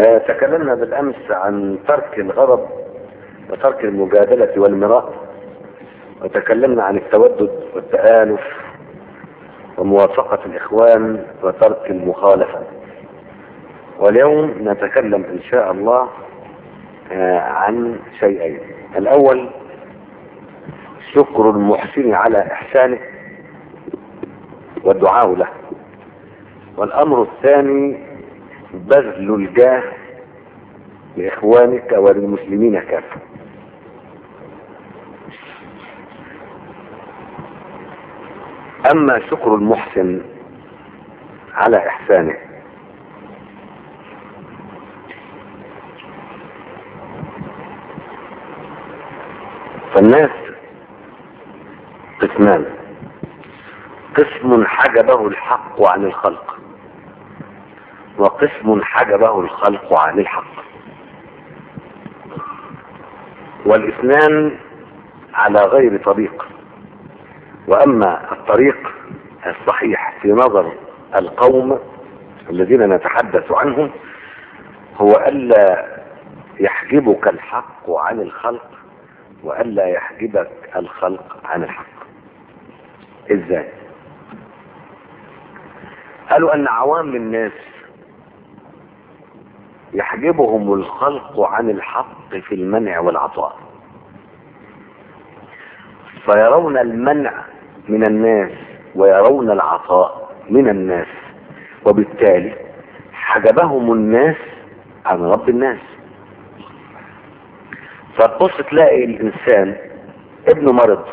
آه، تكلمنا بالأمس عن ترك الغضب وترك المجادلة والمراء وتكلمنا عن التودد والتآلف وموافقة الإخوان وترك المخالفة واليوم نتكلم إن شاء الله آه، عن شيئين الأول شكر المحسن على إحسانه والدعاء له والأمر الثاني بذل الجاه لإخوانك وللمسلمين كافة أما شكر المحسن على إحسانه فالناس قسمان قسم حجبه الحق عن الخلق وقسم حجبه الخلق عن الحق والاثنان على غير طريق واما الطريق الصحيح في نظر القوم الذين نتحدث عنهم هو الا يحجبك الحق عن الخلق والا يحجبك الخلق عن الحق ازاي قالوا ان عوام الناس يحجبهم الخلق عن الحق في المنع والعطاء فيرون المنع من الناس ويرون العطاء من الناس وبالتالي حجبهم الناس عن رب الناس فتبص تلاقي الانسان ابنه مرض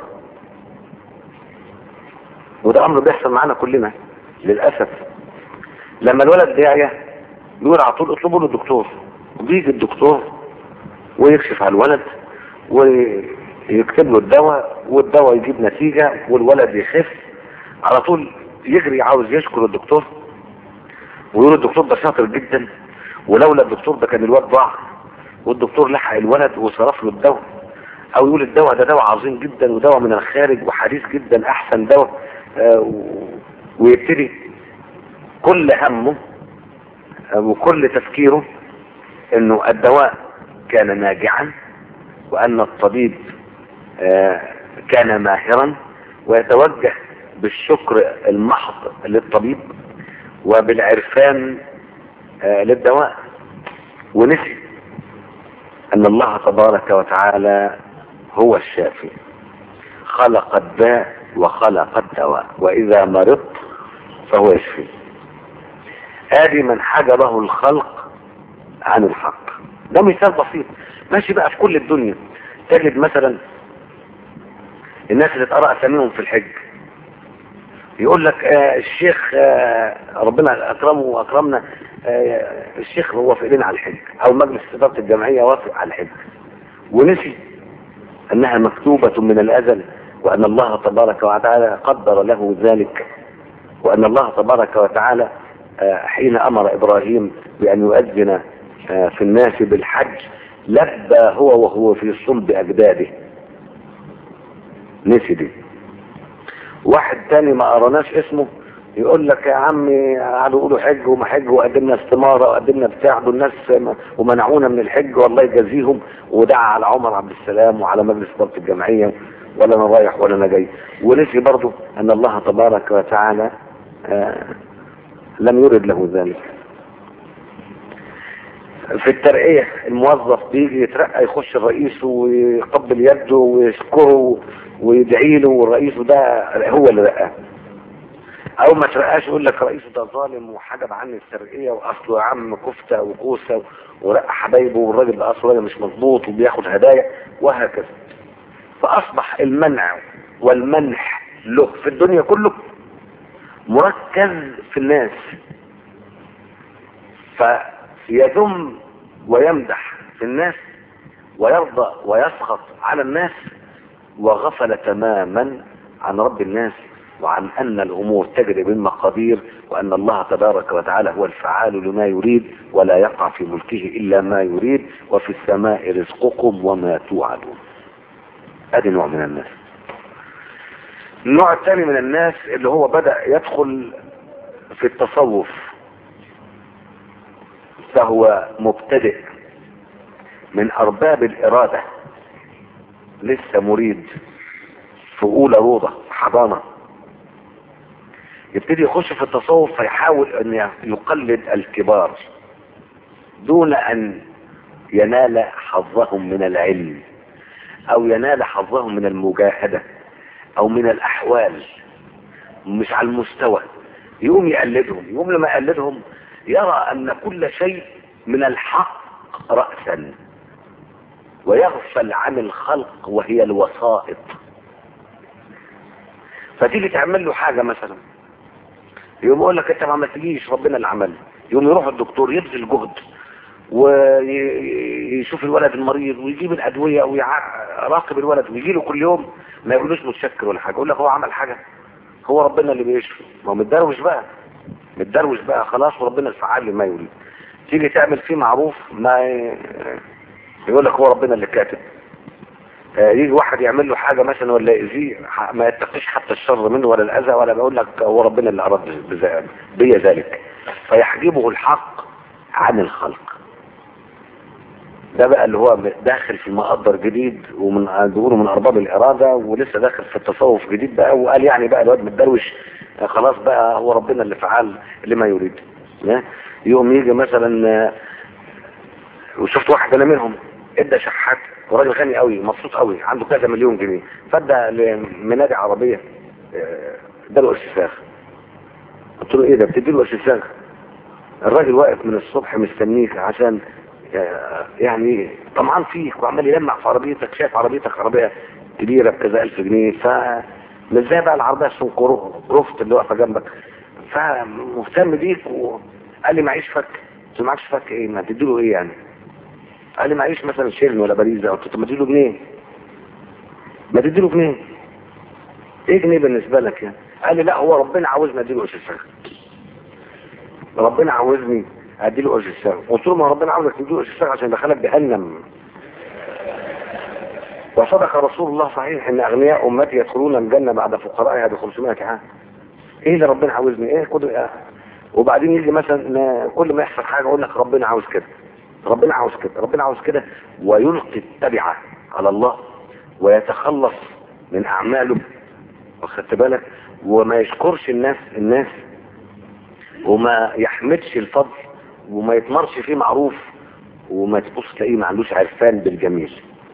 وده امر بيحصل معانا كلنا للاسف لما الولد داعيه يقول على طول اطلبوا له الدكتور وبيجي الدكتور ويكشف على الولد ويكتب له الدواء والدواء يجيب نتيجة والولد يخف على طول يجري عاوز يشكر الدكتور ويقول الدكتور ده شاطر جدا ولولا الدكتور ده كان الواد ضاع والدكتور لحق الولد وصرف له الدواء او يقول الدواء ده دواء عظيم جدا ودواء من الخارج وحديث جدا احسن دواء آه ويبتدي كل همه وكل تفكيره انه الدواء كان ناجعا وان الطبيب كان ماهرا ويتوجه بالشكر المحض للطبيب وبالعرفان للدواء ونسي ان الله تبارك وتعالى هو الشافي خلق الداء وخلق الدواء واذا مرضت فهو يشفي ادي من حجبه الخلق عن الحق ده مثال بسيط ماشي بقى في كل الدنيا تجد مثلا الناس اللي اتقرأ اساميهم في الحج يقول لك آه الشيخ آه ربنا اكرمه واكرمنا آه الشيخ هو في ايدينا على الحج او مجلس اداره الجمعيه وافق على الحج ونسي انها مكتوبه من الازل وان الله تبارك وتعالى قدر له ذلك وان الله تبارك وتعالى حين امر ابراهيم بان يؤذن في الناس بالحج لبى هو وهو في صلب اجداده نسي دي واحد تاني ما قرناش اسمه يقول لك يا عمي قعدوا يقولوا حج وما حج وقدمنا استماره وقدمنا بتاع دول الناس ومنعونا من الحج والله يجازيهم ودعا على عمر عبد السلام وعلى مجلس اداره الجمعيه ولا انا رايح ولا انا جاي ونسي برضه ان الله تبارك وتعالى آه لم يرد له ذلك في الترقية الموظف بيجي يترقى يخش الرئيس ويقبل يده ويشكره ويدعي له والرئيس ده هو اللي رقاه او ما ترقاش يقول لك رئيسه ده ظالم وحجب عني الترقية واصله يا عم كفتة وكوسة ورقى حبايبه والراجل ده اصله راجل مش مظبوط وبياخد هدايا وهكذا فاصبح المنع والمنح له في الدنيا كله مركز في الناس فيذم ويمدح في الناس ويرضى ويسخط على الناس وغفل تماما عن رب الناس وعن ان الامور تجري بالمقادير وان الله تبارك وتعالى هو الفعال لما يريد ولا يقع في ملكه الا ما يريد وفي السماء رزقكم وما توعدون ادي نوع من الناس النوع الثاني من الناس اللي هو بدأ يدخل في التصوف فهو مبتدئ من ارباب الارادة لسه مريد في اولى روضة حضانة يبتدي يخش في التصوف فيحاول ان يقلد الكبار دون ان ينال حظهم من العلم او ينال حظهم من المجاهدة او من الاحوال مش على المستوى يقوم يقلدهم يقوم لما يقلدهم يرى ان كل شيء من الحق رأسا ويغفل عن الخلق وهي الوسائط فتيجي تعمل له حاجة مثلا يقوم يقول لك انت ما عملتليش ربنا اللي عمل يقوم يروح الدكتور يبذل جهد ويشوف الولد المريض ويجيب الادويه ويراقب الولد ويجي له كل يوم ما يقولوش متشكر ولا حاجه يقول لك هو عمل حاجه هو ربنا اللي بيشفي ما هو متدروش بقى متدروش بقى خلاص وربنا الفعال لما يريد تيجي تعمل فيه معروف ما يقول لك هو ربنا اللي كاتب يجي واحد يعمل له حاجه مثلا ولا يأذيه ما يتقيش حتى الشر منه ولا الاذى ولا بيقول لك هو ربنا اللي اراد بي ذلك فيحجبه الحق عن الخلق ده بقى اللي هو داخل في مقدر جديد ومن ظهوره من ارباب الاراده ولسه داخل في التصوف جديد بقى وقال يعني بقى الواد متدروش خلاص بقى هو ربنا اللي فعال لما يريد يوم يجي مثلا وشفت واحد انا منهم ادى شحات وراجل غني قوي مبسوط قوي عنده كذا مليون جنيه فادى لمنادي عربيه اداله قرش فراخ قلت له ايه ده بتدي له قرش فراخ الراجل واقف من الصبح مستنيك عشان يعني طمعان فيك وعمال يلمع في عربيتك شايف عربيتك عربيه كبيره بكذا الف جنيه ف مش زي بقى العربيه السوق رفت اللي واقفه جنبك فمهتم بيك وقال لي معيش فك قلت له معكش فك ايه ما تديله ايه يعني قال لي معيش مثلا شيرن ولا باريزا قلت له ما تديله جنيه ما تديله جنيه ايه جنيه بالنسبه لك يعني قال لي لا هو ربنا عاوزني اديله قرش الفخ ربنا عاوزني اديله قرش الشهر قلت له ما ربنا عاوزك تديله قرش الشهر عشان يدخلك جهنم وصدق رسول الله صحيح ان اغنياء امتي يدخلون الجنه بعد فقرائها ب 500 عام ايه اللي ربنا عاوزني ايه كل إيه؟ وبعدين يجي مثلا كل ما يحصل حاجه اقول لك ربنا عاوز كده ربنا عاوز كده ربنا عاوز كده ويلقي التبعه على الله ويتخلص من اعماله واخدت بالك وما يشكرش الناس الناس وما يحمدش الفضل وما يتمرش فيه معروف وما تبص تلاقيه ما عندوش عرفان بالجميل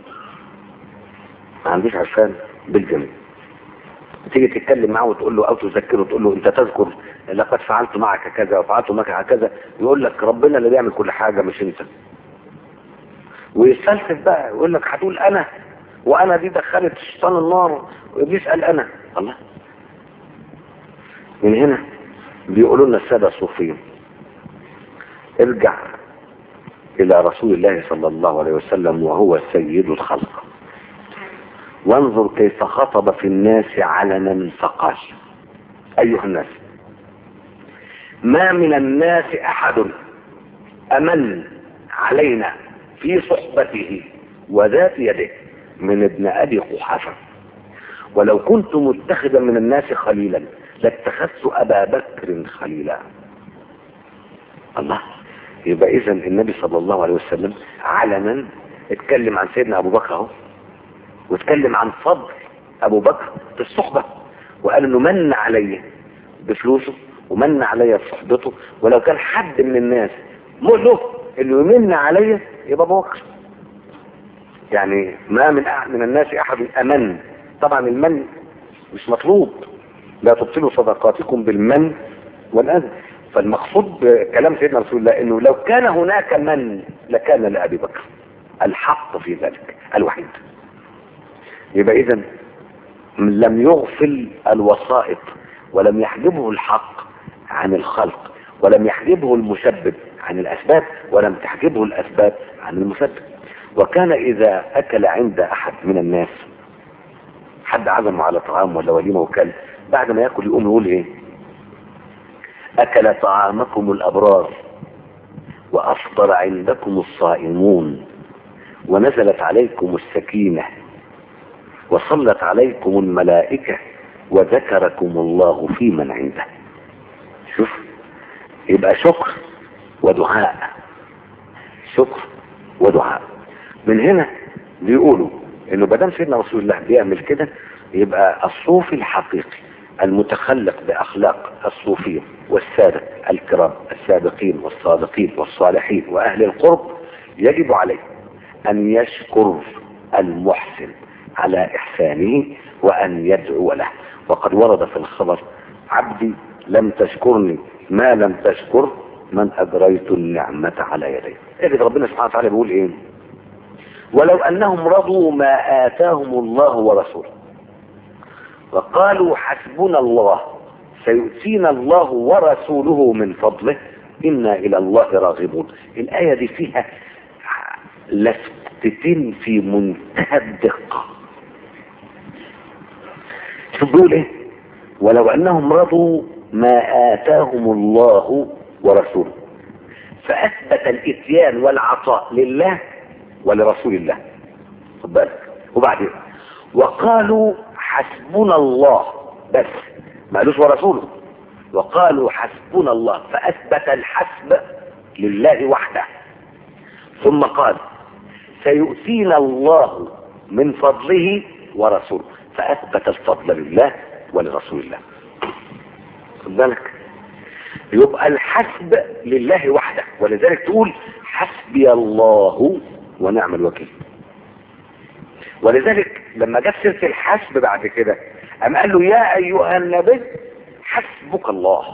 ما عندوش عرفان بالجميل تيجي تتكلم معه وتقول له او تذكره تقول له انت تذكر لقد فعلت معك كذا وفعلت معك كذا يقول لك ربنا اللي بيعمل كل حاجه مش انت ويستلفت بقى يقول لك هتقول انا وانا دي دخلت الشيطان النار وابليس قال انا الله من هنا بيقولوا لنا الساده الصوفيين ارجع الى رسول الله صلى الله عليه وسلم وهو سيد الخلق وانظر كيف خطب في الناس علنا فقال ايها الناس ما من الناس احد امن علينا في صحبته وذات يده من ابن ابي قحافه ولو كنت متخذا من الناس خليلا لاتخذت ابا بكر خليلا الله يبقى اذا النبي صلى الله عليه وسلم علنا اتكلم عن سيدنا ابو بكر اهو واتكلم عن فضل ابو بكر في الصحبه وقال انه من علي بفلوسه ومن علي بصحبته ولو كان حد من الناس له انه يمن علي يبقى ابو بكر يعني ما من من الناس احد امن طبعا المن مش مطلوب لا تبطلوا صدقاتكم بالمن والاذى فالمقصود بكلام سيدنا رسول الله انه لو كان هناك من لكان لابي بكر الحق في ذلك الوحيد يبقى اذا لم يغفل الوسائط ولم يحجبه الحق عن الخلق ولم يحجبه المسبب عن الاسباب ولم تحجبه الاسباب عن المسبب وكان اذا اكل عند احد من الناس حد عزمه على طعام ولا وليمه وكل بعد ما ياكل يقوم يقول ايه اكل طعامكم الابرار وافطر عندكم الصائمون ونزلت عليكم السكينه وصلت عليكم الملائكة وذكركم الله في من عنده شوف يبقى شكر ودعاء شكر ودعاء من هنا بيقولوا انه بدل سيدنا رسول الله بيعمل كده يبقى الصوفي الحقيقي المتخلق باخلاق الصوفيه والساده الكرام السابقين والصادقين والصالحين واهل القرب يجب عليه ان يشكر المحسن على احسانه وان يدعو له وقد ورد في الخبر عبدي لم تشكرني ما لم تشكر من اجريت النعمه على يديه اجد ربنا سبحانه وتعالى بيقول ايه ولو انهم رضوا ما اتاهم الله ورسوله وقالوا حسبنا الله سيؤتينا الله ورسوله من فضله إنا إلى الله راغبون الآية دي فيها لفتتين في منتهى الدقة شوف بيقول ايه ولو انهم رضوا ما اتاهم الله ورسوله فاثبت الاتيان والعطاء لله ولرسول الله خد بالك وبعدين وقالوا حسبنا الله بس ما قالوش ورسوله وقالوا حسبنا الله فاثبت الحسب لله وحده ثم قال سيؤتينا الله من فضله ورسوله فاثبت الفضل لله ولرسول الله خد بالك يبقى الحسب لله وحده ولذلك تقول حسبي الله ونعم الوكيل ولذلك لما جت سيره الحسب بعد كده قام قال له يا ايها النبي حسبك الله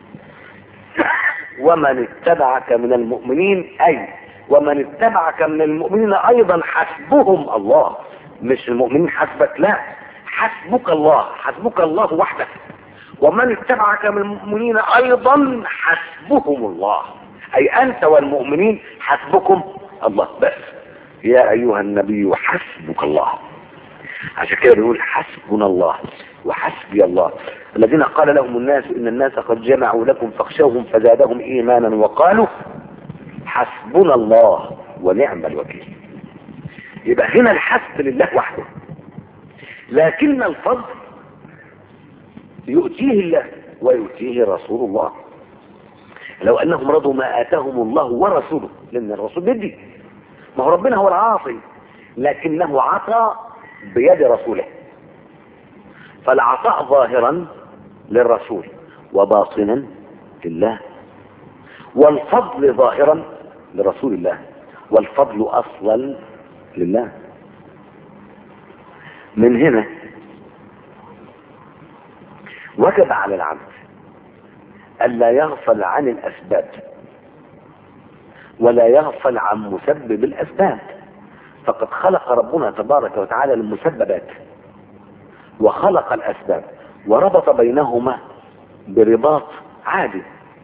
ومن اتبعك من المؤمنين اي ومن اتبعك من المؤمنين ايضا حسبهم الله مش المؤمنين حسبك لا حسبك الله حسبك الله وحدك ومن اتبعك من المؤمنين ايضا حسبهم الله اي انت والمؤمنين حسبكم الله بس يا ايها النبي حسبك الله عشان كده بيقول حسبنا الله وحسبي الله الذين قال لهم الناس ان الناس قد جمعوا لكم فاخشوهم فزادهم ايمانا وقالوا حسبنا الله ونعم الوكيل يبقى هنا الحسب لله وحده لكن الفضل يؤتيه الله ويؤتيه رسول الله لو انهم رضوا ما اتاهم الله ورسوله لان الرسول بدي ما هو ربنا هو العاصي لكنه عطى بيد رسوله فالعطاء ظاهرا للرسول وباطنا لله والفضل ظاهرا لرسول الله والفضل اصلا لله من هنا وجب على العبد الا يغفل عن الاسباب ولا يغفل عن مسبب الاسباب فقد خلق ربنا تبارك وتعالى المسببات وخلق الاسباب وربط بينهما برباط عادي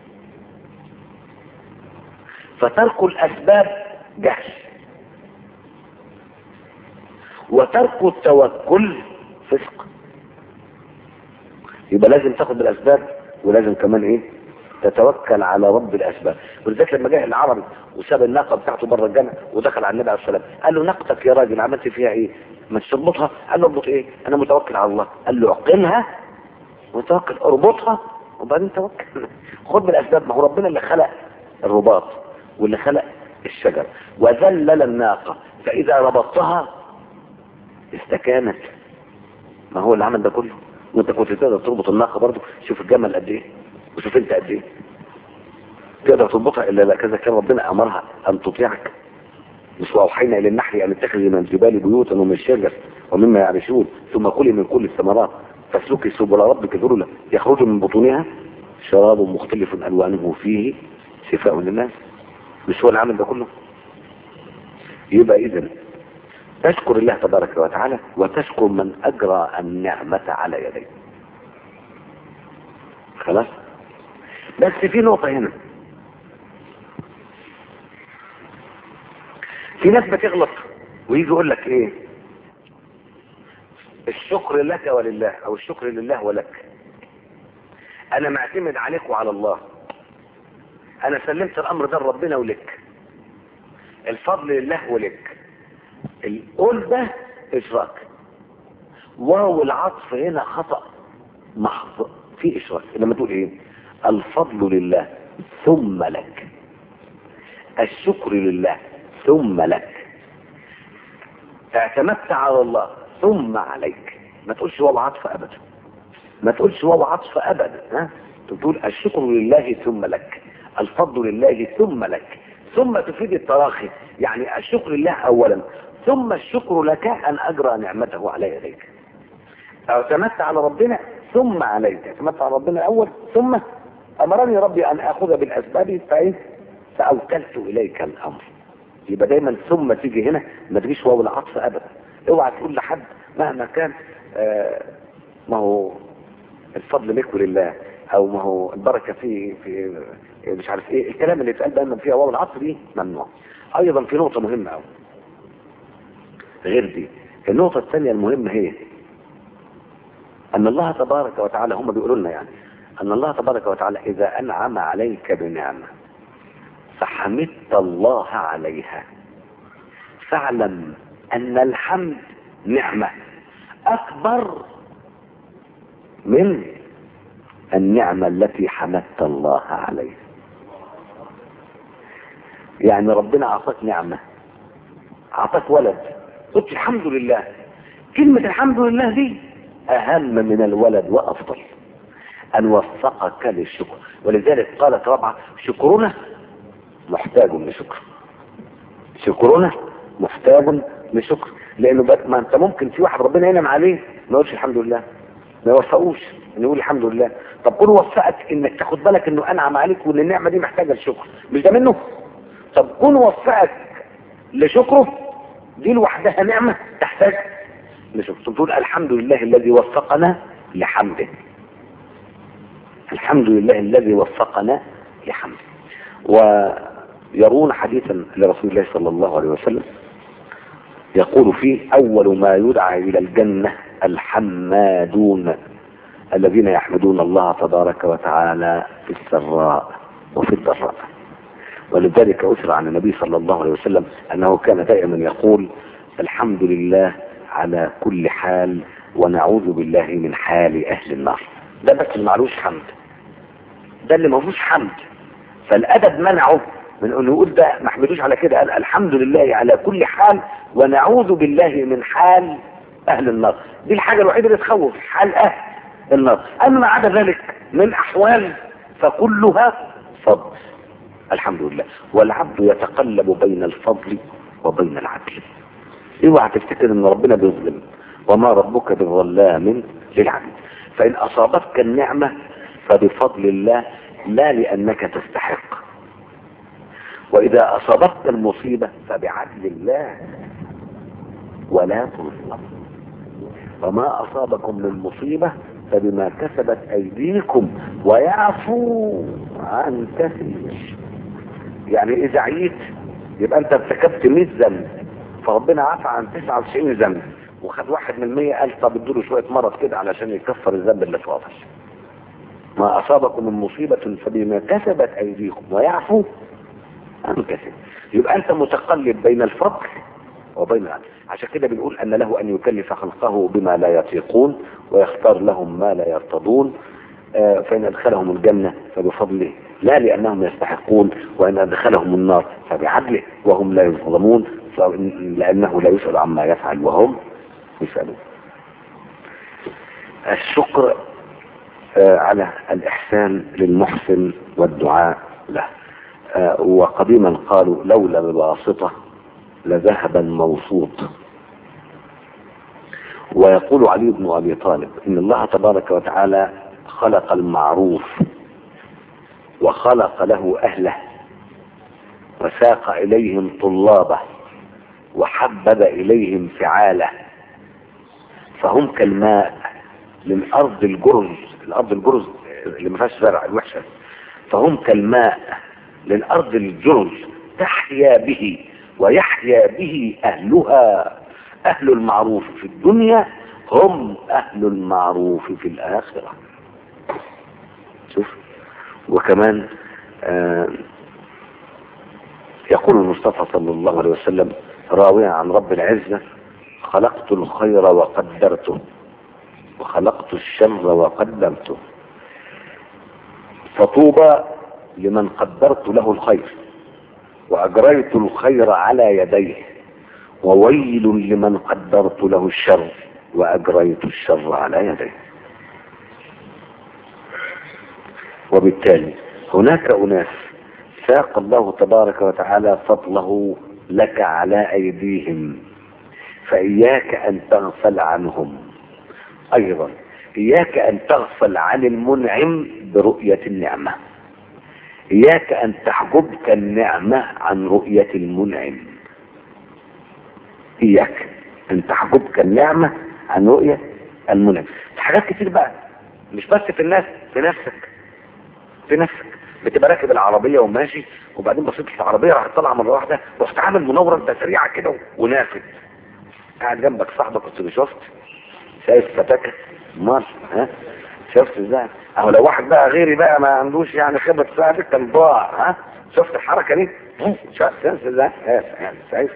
فترك الاسباب جهل وترك التوكل فسق يبقى لازم تاخد بالاسباب ولازم كمان ايه تتوكل على رب الاسباب ولذلك لما جه العربي وساب الناقه بتاعته بره الجامع ودخل على النبي عليه الصلاه والسلام قال له ناقتك يا راجل عملت فيها ايه؟ ما تربطها قال له اربط ايه؟ انا متوكل على الله قال له اعقلها وتوكل اربطها وبعدين توكل خد بالاسباب ما هو ربنا اللي خلق الرباط واللي خلق الشجر وذلل الناقه فاذا ربطتها استكانت ما هو اللي عمل ده كله وانت كنت تقدر تربط الناقه برضه شوف الجمل قد ايه وشوف انت قد ايه تقدر تربطها الا لا كذا كان ربنا امرها ان تطيعك مش واوحينا الى النحل ان اتخذي من الجبال بيوتا ومن الشجر ومما يعرشون ثم كلي من كل الثمرات فاسلكي سبل ربك ذللا يخرج من بطونها شراب مختلف الوانه فيه شفاء للناس مش هو العمل ده كله يبقى اذا تشكر الله تبارك وتعالى وتشكر من اجرى النعمة على يديه خلاص بس في نقطة هنا في ناس بتغلط ويجي يقول لك ايه الشكر لك ولله او الشكر لله ولك انا معتمد عليك وعلى الله انا سلمت الامر ده لربنا ولك الفضل لله ولك القول ده اشراك واو العطف هنا خطأ محض في اشراك لما تقول ايه الفضل لله ثم لك الشكر لله ثم لك اعتمدت على الله ثم عليك ما تقولش واو عطف ابدا ما تقولش واو عطف ابدا ها تقول الشكر لله ثم لك الفضل لله ثم لك ثم تفيد التراخي يعني الشكر لله اولا ثم الشكر لك ان اجرى نعمته على يديك اعتمدت على ربنا ثم عليك اعتمدت على ربنا الاول ثم امرني ربي ان اخذ بالاسباب فايه فاوكلت اليك الامر يبقى دايما ثم تيجي هنا ما تجيش واو العطف ابدا اوعى تقول لحد مهما كان آه ما هو الفضل لك ولله او ما هو البركه في في مش عارف ايه الكلام اللي اتقال دايما فيها واو العطف دي ممنوع ايضا في نقطه مهمه قوي غير دي النقطه الثانيه المهمه هي ان الله تبارك وتعالى هم بيقولوا لنا يعني ان الله تبارك وتعالى اذا انعم عليك بنعمه فحمدت الله عليها فاعلم ان الحمد نعمه اكبر من النعمة التي حمدت الله عليها يعني ربنا أعطاك نعمة أعطاك ولد قلت الحمد لله كلمة الحمد لله دي أهم من الولد وأفضل أن وفقك للشكر ولذلك قالت رابعة شكرنا محتاج لشكر شكرنا محتاج لشكر لأنه ما أنت ممكن في واحد ربنا ينعم عليه ما يقولش الحمد لله ما يوفقوش نقول الحمد لله طب كون وفقك انك تاخد بالك انه انعم عليك وان النعمه دي محتاجه للشكر مش ده منه طب كون وفقك لشكره دي لوحدها نعمه تحتاج لشكر تقول الحمد لله الذي وفقنا لحمده الحمد لله الذي وفقنا لحمده ويرون حديثا لرسول الله صلى الله عليه وسلم يقول فيه اول ما يدعى الى الجنه الحمادون الذين يحمدون الله تبارك وتعالى في السراء وفي الضراء ولذلك أسر عن النبي صلى الله عليه وسلم أنه كان دائما يقول الحمد لله على كل حال ونعوذ بالله من حال أهل النار ده بس اللي معلوش حمد ده اللي ملوش حمد فالأدب منعه من انه يقول ده ما حمدوش على كده قال الحمد لله على كل حال ونعوذ بالله من حال اهل النار دي الحاجة الوحيدة اللي تخوف حال اهل النار اما ما عدا ذلك من احوال فكلها فضل الحمد لله والعبد يتقلب بين الفضل وبين العدل اوعى تفتكر ان ربنا بيظلم وما ربك بظلام للعبد فان اصابتك النعمة فبفضل الله لا لانك تستحق واذا اصابتك المصيبة فبعدل الله ولا تظلم وما اصابكم من مصيبة فبما كسبت ايديكم ويعفو عن كثير يعني اذا عييت يبقى انت ارتكبت 100 ذنب فربنا عفى عن 99 ذنب وخد واحد من 100 قال طب ادوا شويه مرض كده علشان يكفر الذنب اللي اتوضح ما اصابكم من مصيبه فبما كسبت ايديكم ويعفو عن كثير يبقى انت متقلب بين الفقر وبين العدل عشان كده بنقول ان له ان يكلف خلقه بما لا يطيقون ويختار لهم ما لا يرتضون آه فان ادخلهم الجنه فبفضله لا لانهم يستحقون وان ادخلهم النار فبعدله وهم لا يظلمون لانه لا يسال عما يفعل وهم يسالون الشكر آه على الاحسان للمحسن والدعاء له آه وقديما قالوا لولا بواسطه لذهبا موصوط ويقول علي بن ابي طالب ان الله تبارك وتعالى خلق المعروف وخلق له اهله وساق اليهم طلابه وحبب اليهم فعاله فهم كالماء من ارض الجرز الارض الجرز اللي ما فيهاش زرع الوحشه فهم كالماء للارض الجرز تحيا به ويحيا به اهلها اهل المعروف في الدنيا هم اهل المعروف في الاخره شوف وكمان آه يقول المصطفى صلى الله عليه وسلم راويا عن رب العزة خلقت الخير وقدرته وخلقت الشر وقدمته فطوبى لمن قدرت له الخير وأجريت الخير على يديه وويل لمن قدرت له الشر وأجريت الشر على يديه وبالتالي هناك أناس ساق الله تبارك وتعالى فضله لك على أيديهم فإياك أن تغفل عنهم أيضا إياك أن تغفل عن المنعم برؤية النعمة إياك أن تحجبك النعمة عن رؤية المنعم إياك أن تحجبك النعمة عن رؤية المنعم حاجات كتير بقى مش بس في الناس في نفسك في نفسك بتبقى راكب العربية وماشي وبعدين بصيت في العربية راح طالعه مرة واحدة رحت عامل منورة انت سريعة كده ونافد قاعد جنبك صاحبك كنت شفت شايف فتاكة مال ها شفت ازاي اهو لو واحد بقى غيري بقى ما عندوش يعني خبرة ساعة كان ضاع ها شفت الحركة دي شفت ازاي شايف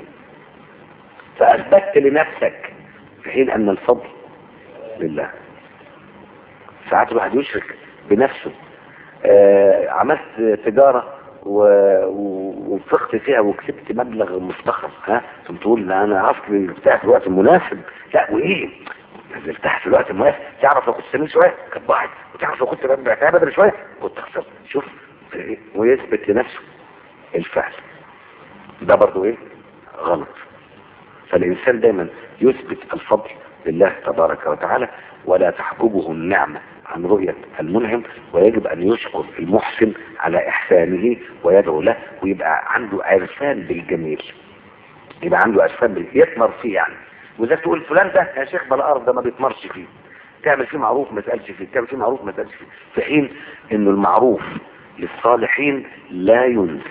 فاثبتت لنفسك في حين ان الفضل لله ساعات الواحد يشرك بنفسه آه عملت تجارة ووفقت فيها وكسبت مبلغ مفتخر ها ثم تقول لا انا عرفت بتاعت الوقت المناسب لا وايه نزلتها في الوقت المناسب تعرف لو كنت سمين شويه كانت ضاعت وتعرف لو كنت بعتها بدري شويه كنت خسرت شوف ويثبت لنفسه الفعل ده برضو ايه غلط فالانسان دايما يثبت الفضل لله تبارك وتعالى ولا تحجبه النعمه عن رؤية المنعم ويجب أن يشكر المحسن على إحسانه ويدعو له ويبقى عنده عرفان بالجميل يبقى عنده عرفان بالجميل يثمر فيه يعني وإذا تقول فلان ده يا شيخ بالأرض ده ما بيثمرش فيه تعمل فيه معروف ما تسألش فيه تعمل فيه معروف ما تسألش فيه في حين إنه المعروف للصالحين لا ينسى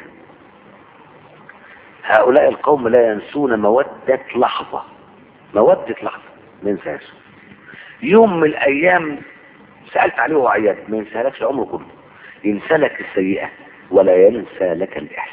هؤلاء القوم لا ينسون مودة لحظة مودة لحظة ما ينساش يوم من الأيام سألت عليه وهو عيان ما ينسالكش عمره كله ينسى لك السيئة ولا ينسى لك الإحسان